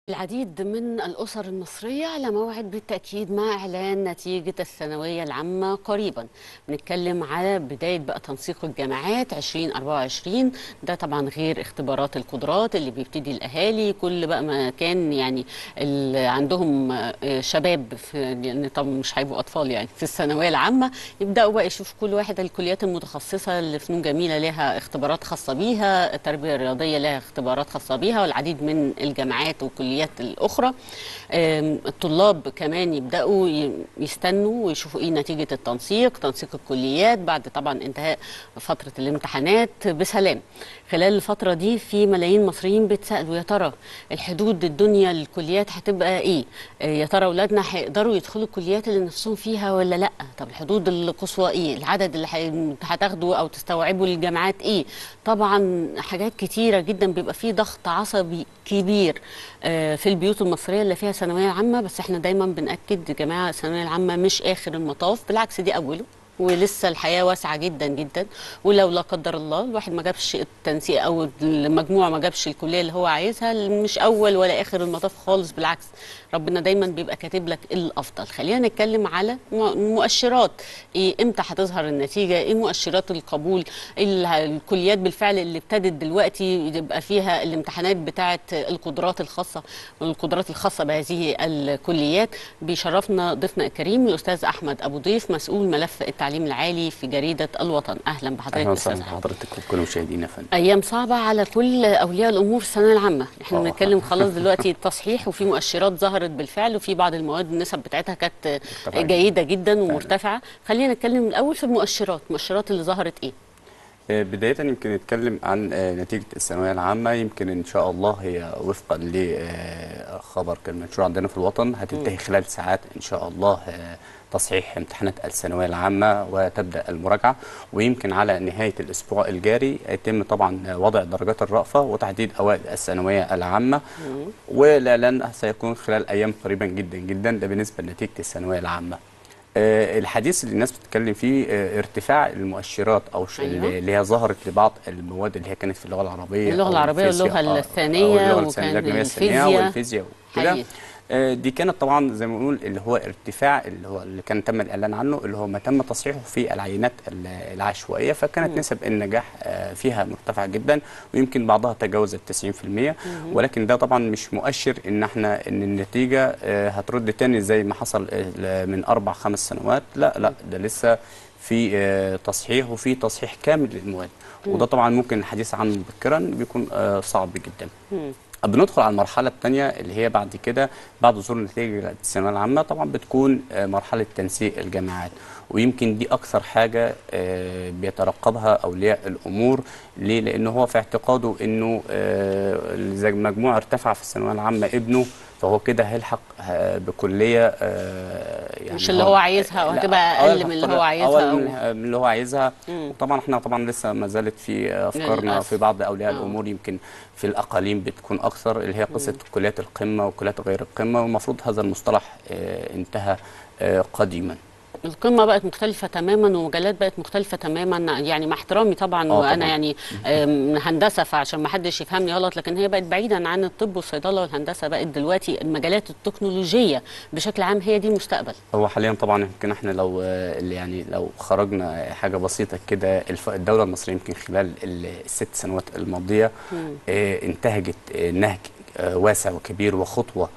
العديد من الأسر المصرية على موعد بالتأكيد مع إعلان نتيجة الثانوية العامة قريبا بنتكلم على بداية بقى تنسيق الجامعات 2024 ده طبعا غير اختبارات القدرات اللي بيبتدي الأهالي كل بقى ما كان يعني اللي عندهم آه، شباب في لأن طبعا مش هيبقوا أطفال يعني في الثانوية العامة يبدأوا بقى يشوفوا كل واحد الكليات المتخصصة اللي فنون جميلة لها اختبارات خاصة بيها التربية الرياضية لها اختبارات خاصة بيها والعديد من الجامعات والكليات الأخرى آم، الطلاب كمان يبدأوا ي- يستنوا ويشوفوا ايه نتيجة التنسيق تنسيق الكليات بعد طبعا انتهاء فترة الامتحانات بسلام خلال الفترة دي في ملايين مصريين بيتسألوا يا ترى الحدود الدنيا للكليات هتبقى ايه آه، يا ترى اولادنا هيقدروا يدخلوا الكليات اللي نفسهم فيها ولا لا طب الحدود القصوى ايه العدد اللي هي- هتاخده او تستوعبه للجامعات ايه طبعا حاجات كتيرة جدا بيبقى فيه ضغط عصبي كبير آه، في البيوت المصرية اللي فيها ثانوية عامة بس احنا دايما بنأكد يا جماعة الثانوية العامة مش آخر المطاف بالعكس دي أوله ولسه الحياة واسعة جدا جدا ولو لا قدر الله الواحد ما جابش التنسيق أو المجموع ما جابش الكلية اللي هو عايزها مش أول ولا آخر المطاف خالص بالعكس ربنا دايما بيبقى كاتب لك الأفضل خلينا نتكلم على م- مؤشرات إيه إمتى هتظهر النتيجة إيه مؤشرات القبول ال- الكليات بالفعل اللي ابتدت دلوقتي يبقى فيها الامتحانات بتاعة القدرات الخاصة والقدرات الخاصة بهذه الكليات بيشرفنا ضيفنا الكريم الأستاذ أحمد أبو ضيف مسؤول ملف التعليم العالي في جريدة الوطن أهلا بحضرتك اهلا أستاذ وسهلا أحمد بحضرتك وكل مشاهدينا يا فندم ايام صعبه على كل اولياء الامور في الثانويه العامه احنا آه. بنتكلم خلاص دلوقتي التصحيح وفي مؤشرات ظهرت بالفعل وفي بعض المواد النسب بتاعتها كانت مرتفعة جيده جدا ومرتفعه خلينا نتكلم الاول في المؤشرات المؤشرات اللي ظهرت ايه آه، بداية يمكن نتكلم عن آه، نتيجة الثانوية العامة يمكن إن شاء الله هي وفقا لخبر كان منشور عندنا في الوطن هتنتهي خلال ساعات إن شاء الله آه، تصحيح امتحانات الثانوية العامة وتبدأ المراجعة ويمكن على نهاية الأسبوع الجاري يتم طبعا وضع درجات الرأفة وتحديد أوائل الثانوية العامة والإعلان سيكون خلال أيام قريبا جدا جدا ده بالنسبة لنتيجة الثانوية العامة آه، الحديث اللي الناس بتتكلم فيه آه، ارتفاع المؤشرات او ش- أيوة. اللي هي ظهرت لبعض المواد اللي هي كانت في اللغه العربيه اللغة أو العربية الفيزياء، واللغة آه، الثانية أو اللغة وكان الثانية، الأجنبية الثانية الفيزياء. والفيزياء وكده حقيقي. آه، دي كانت طبعا زي ما بنقول اللي هو ارتفاع اللي هو اللي كان تم الاعلان عنه اللي هو ما تم تصحيحه في العينات ال- العشوائيه فكانت نسب النجاح آه، فيها مرتفعه جدا ويمكن بعضها تجاوز ال 90% ولكن ده طبعا مش مؤشر ان احنا ان النتيجه آه، هترد تاني زي ما حصل آه، من اربع خمس سنوات لا لا ده لسه في آه، تصحيح وفي تصحيح كامل للمواد وده طبعا ممكن الحديث عنه مبكرا بيكون آه، صعب جدا بندخل على المرحلة الثانية اللي هي بعد كده بعد ظهور نتيجة الثانوية العامة طبعا بتكون آه، مرحلة تنسيق الجامعات ويمكن دي أكثر حاجة آه، بيترقبها أولياء الأمور ليه؟ لأنه هو في اعتقاده إنه آه، إذا مجموع ارتفع في الثانوية العامة ابنه فهو كده هيلحق آه، بكلية آه، يعني مش اللي هو عايزها أو لا، هتبقى أو أقل من اللي هو أو عايزها من أو من اللي هو عايزها وطبعا احنا طبعا لسه ما زالت في افكارنا للأسف. في بعض اولياء آه. الامور يمكن في الاقاليم بتكون اكثر اللي هي قصه كليات القمه وكليات غير القمه والمفروض هذا المصطلح آه، انتهى آه، قديما القمة بقت مختلفة تماما ومجالات بقت مختلفة تماما يعني مع احترامي طبعا آه وانا طبعاً. يعني آم، هندسة فعشان ما حدش يفهمني غلط لكن هي بقت بعيدا عن الطب والصيدلة والهندسة بقت دلوقتي المجالات التكنولوجية بشكل عام هي دي المستقبل هو حاليا طبعا يمكن احنا لو آه، اللي يعني لو خرجنا حاجه بسيطه كده الف- الدوله المصريه يمكن خلال ال- الست سنوات الماضيه آه، انتهجت آه، نهج آه، واسع وكبير وخطوه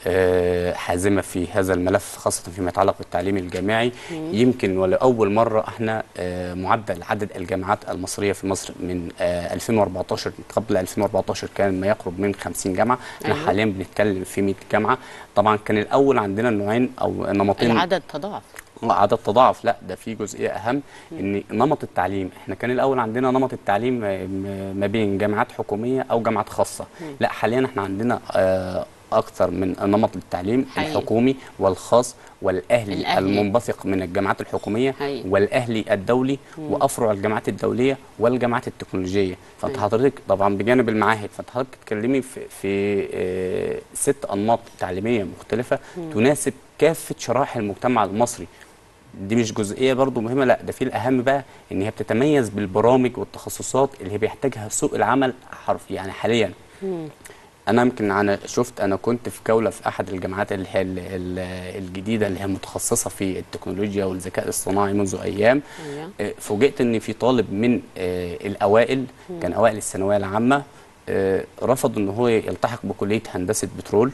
آه، حازمه في هذا الملف خاصه فيما يتعلق بالتعليم الجامعي يمكن ولاول مره احنا آه، معدل عدد الجامعات المصريه في مصر من آه، 2014 قبل 2014 كان ما يقرب من 50 جامعه احنا أيوة. حاليا بنتكلم في 100 جامعه طبعا كان الاول عندنا نوعين او نمطين العدد تضاعف عدد تضاعف لا ده في جزئيه اهم ان نمط التعليم احنا كان الاول عندنا نمط التعليم م- ما بين جامعات حكوميه او جامعات خاصه لا حاليا احنا عندنا آه، اكثر من نمط للتعليم حقيقي. الحكومي والخاص والاهلي الأهلي. المنبثق من الجامعات الحكوميه حقيقي. والاهلي الدولي وافرع الجامعات الدوليه والجامعات التكنولوجيه فانت أيوة. حضرتك طبعا بجانب المعاهد فانت حضرتك بتتكلمي في, في آه، ست انماط تعليميه مختلفه تناسب كافه شرائح المجتمع المصري دي مش جزئيه برضو مهمه لا ده في الاهم بقى ان هي بتتميز بالبرامج والتخصصات اللي هي بيحتاجها سوق العمل حرف يعني حاليا انا يمكن انا شفت انا كنت في جوله في احد الجامعات اللي هي ال- ال- الجديده اللي هي متخصصه في التكنولوجيا والذكاء الصناعي منذ ايام أيوة. آه، فوجئت ان في طالب من آه، الاوائل كان اوائل الثانويه العامه آه، رفض ان هو يلتحق بكليه هندسه بترول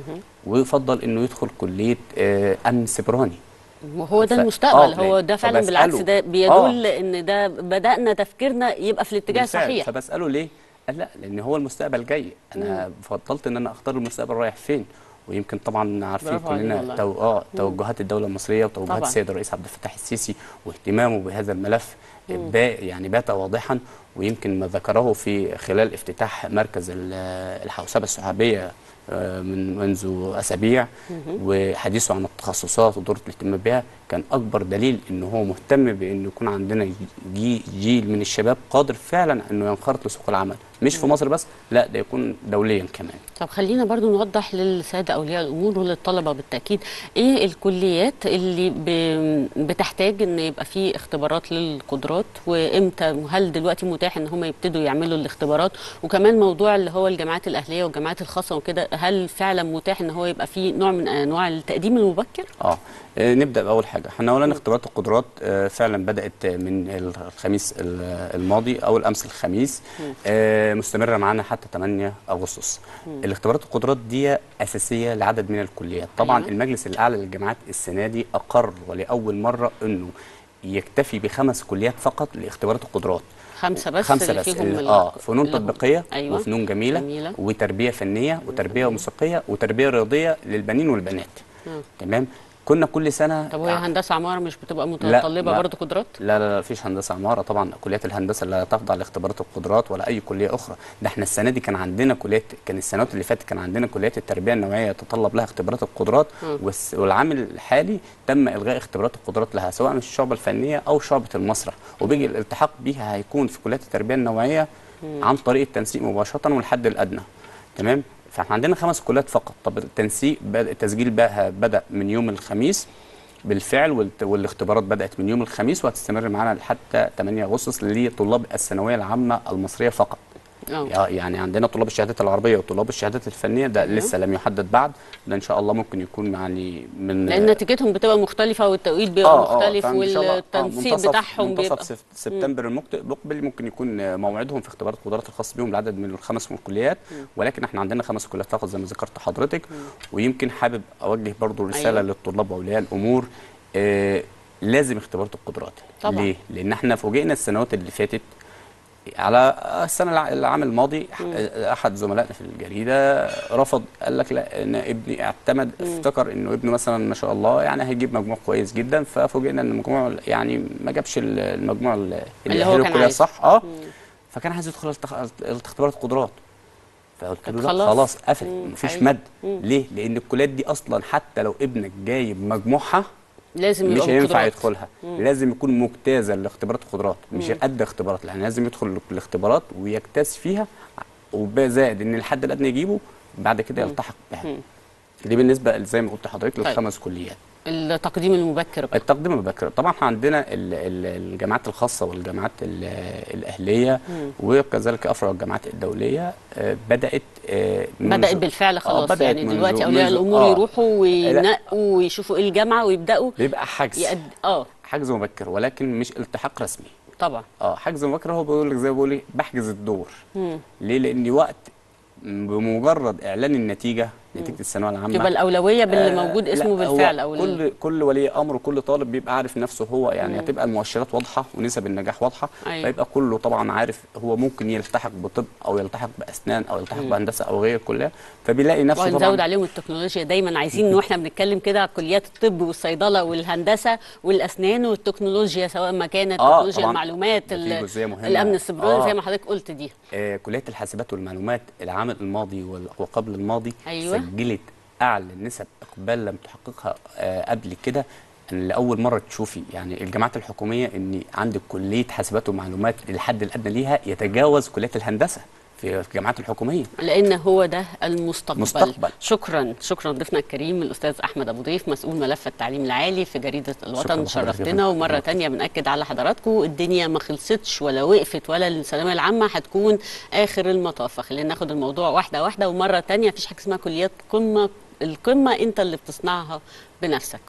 وفضل انه يدخل كليه آه، امن سيبراني وهو ده ف- المستقبل آه، هو ده فعلا فبسأله. بالعكس ده بيدل ان ده بدأنا تفكيرنا يبقى في الاتجاه بالفعل. الصحيح فبساله ليه؟ قال لا لان هو المستقبل جاي انا فضلت ان انا اختار المستقبل رايح فين ويمكن طبعا عارفين برافو عليه كلنا والله. تو... اه توجهات الدوله المصريه وتوجهات طبعاً. السيد الرئيس عبد الفتاح السيسي واهتمامه بهذا الملف با يعني بات واضحا ويمكن ما ذكره في خلال افتتاح مركز ال- الحوسبه السحابيه آه، من منذ اسابيع وحديثه عن التخصصات ودوره الاهتمام بها كان اكبر دليل ان هو مهتم بان يكون عندنا جي جيل من الشباب قادر فعلا انه ينخرط لسوق العمل مش في مصر بس لا ده يكون دوليا كمان طب خلينا برضو نوضح للسادة أولياء الأمور وللطلبة بالتأكيد إيه الكليات اللي ب- بتحتاج إن يبقى فيه اختبارات للقدرات وإمتى هل دلوقتي متاح إن هم يبتدوا يعملوا الاختبارات وكمان موضوع اللي هو الجامعات الأهلية والجامعات الخاصة وكده هل فعلا متاح إن هو يبقى فيه نوع من أنواع التقديم المبكر؟ اه آه، نبدا باول حاجه احنا اولا اختبارات القدرات آه، فعلا بدات من الخميس ال- الماضي او الامس الخميس آه، مستمره معانا حتى 8 اغسطس الاختبارات القدرات دي اساسيه لعدد من الكليات طبعا أيوة. المجلس الاعلى للجامعات السنه دي اقر ولاول مره انه يكتفي بخمس كليات فقط لاختبارات القدرات خمسة بس خمسه اللي بس فيهم ال- ال- اه فنون اللي هم- تطبيقيه أيوة. وفنون جميله, جميلة. وتربيه فنيه وتربيه موسيقيه وتربيه رياضيه للبنين والبنات آه. تمام كنا كل سنه طب وهي هندسة عمارة مش بتبقى لا، متطلبة لا. برضو قدرات؟ لا لا لا مفيش هندسه عماره طبعا كليات الهندسه لا تخضع لاختبارات القدرات ولا اي كليه اخرى ده احنا السنه دي كان عندنا كليات كان السنوات اللي فاتت كان عندنا كليات التربيه النوعيه يتطلب لها اختبارات القدرات مم. والس- والعام الحالي تم الغاء اختبارات القدرات لها سواء من الشعبه الفنيه او شعبه المسرح وبيجي الالتحاق بيها هيكون في كليات التربيه النوعيه عن طريق التنسيق مباشره والحد الادنى تمام فاحنا عندنا خمس كليات فقط طب التنسيق بد- التسجيل بقى بدا من يوم الخميس بالفعل والت- والاختبارات بدات من يوم الخميس وهتستمر معانا لحتى 8 اغسطس لطلاب الثانويه العامه المصريه فقط اه يا- يعني عندنا طلاب الشهادات العربيه وطلاب الشهادات الفنيه ده أيوة. لسه لم يحدد بعد ده ان شاء الله ممكن يكون يعني من لان نتيجتهم بتبقى مختلفه والتوقيت بيبقى مختلف فإن شاء الله- آه، والتنسيق منتصف- بتاعهم منتصف بيبقى سف- سبتمبر المقت- المقبل ممكن يكون آه، موعدهم في اختبارات القدرات الخاص بهم لعدد من الخمس كليات ولكن احنا عندنا خمس كليات فقط زي ما ذكرت حضرتك ويمكن حابب اوجه برضو رساله أيوة. للطلاب واولياء الامور آه لازم اختبارات القدرات طبعا. ليه؟ لان احنا فوجئنا السنوات اللي فاتت على السنه الع- العام الماضي احد زملائنا في الجريده رفض قال لك لا ان ابني اعتمد افتكر انه ابنه مثلا ما شاء الله يعني هيجيب مجموع كويس جدا ففوجئنا ان المجموع يعني ما جابش ال- المجموع اللي اللي هو يأهله كان الكليه عايزه. صح اه فكان عايز يدخل التخ- اختبارات القدرات فقلت له طب لا خلاص. خلاص قفل مم، مفيش أيوة. مد مم. ليه؟ لان الكليات دي اصلا حتى لو ابنك جايب مجموعها لازم مش يبقى هينفع بقدرات. يدخلها لازم يكون مجتازا لاختبارات القدرات مش قد اختبارات يعني لازم يدخل الاختبارات ويجتاز فيها وزائد ان الحد الادنى يجيبه بعد كده يلتحق بها دي بالنسبه زي ما قلت لحضرتك طيب. للخمس كليات التقديم المبكر بقى التقديم المبكر طبعا احنا عندنا ال- ال- الجامعات الخاصه والجامعات ال- الاهليه وكذلك افرع الجامعات الدوليه آه، بدات آه، منذ- بدات بالفعل آه، خلاص بدأت يعني منذ- دلوقتي اولياء منذ- الامور آه. يروحوا وينقوا ويشوفوا ايه الجامعه ويبداوا بيبقى حجز يقد... اه حجز مبكر ولكن مش التحاق رسمي طبعا اه حجز مبكر هو بيقول لك زي ما بقول ايه بحجز الدور مم. ليه لان وقت بمجرد اعلان النتيجه نتيجه الثانويه العامه يبقى الاولويه باللي آه، موجود لا، اسمه هو بالفعل او ال- كل كل ولي امر وكل طالب بيبقى عارف نفسه هو يعني هتبقى المؤشرات واضحه ونسب النجاح واضحه أيوة. فيبقى كله طبعا عارف هو ممكن يلتحق بطب او يلتحق باسنان او يلتحق بهندسه او غير الكليه فبيلاقي نفسه وهنزود طبعا عليهم التكنولوجيا دايما عايزين واحنا بنتكلم كده على كليات الطب والصيدله والهندسه والاسنان والتكنولوجيا سواء ما كانت آه، تكنولوجيا طبعاً. المعلومات ده في ال- جزئية مهمة. الامن السيبراني آه. زي ما حضرتك قلت دي آه كليه الحاسبات والمعلومات العام الماضي وال- وقبل الماضي أيوة. سجلت اعلى نسب اقبال لم تحققها آه قبل كده ان لاول مره تشوفي يعني الجامعات الحكوميه ان عندك كليه حاسبات ومعلومات الحد الادنى ليها يتجاوز كليه الهندسه في في في الجامعات الحكوميه لان هو ده المستقبل مستقبل. شكرا شكرا ضيفنا الكريم الاستاذ احمد ابو ضيف مسؤول ملف التعليم العالي في جريده شكراً الوطن لحضرتك يا شرفتنا فندم. ومره تانية بناكد على حضراتكم الدنيا ما خلصتش ولا وقفت ولا الثانويه العامه هتكون اخر المطاف خلينا ناخد الموضوع واحده واحده ومره تانية مفيش حاجه اسمها كليات قمه القمه انت اللي بتصنعها بنفسك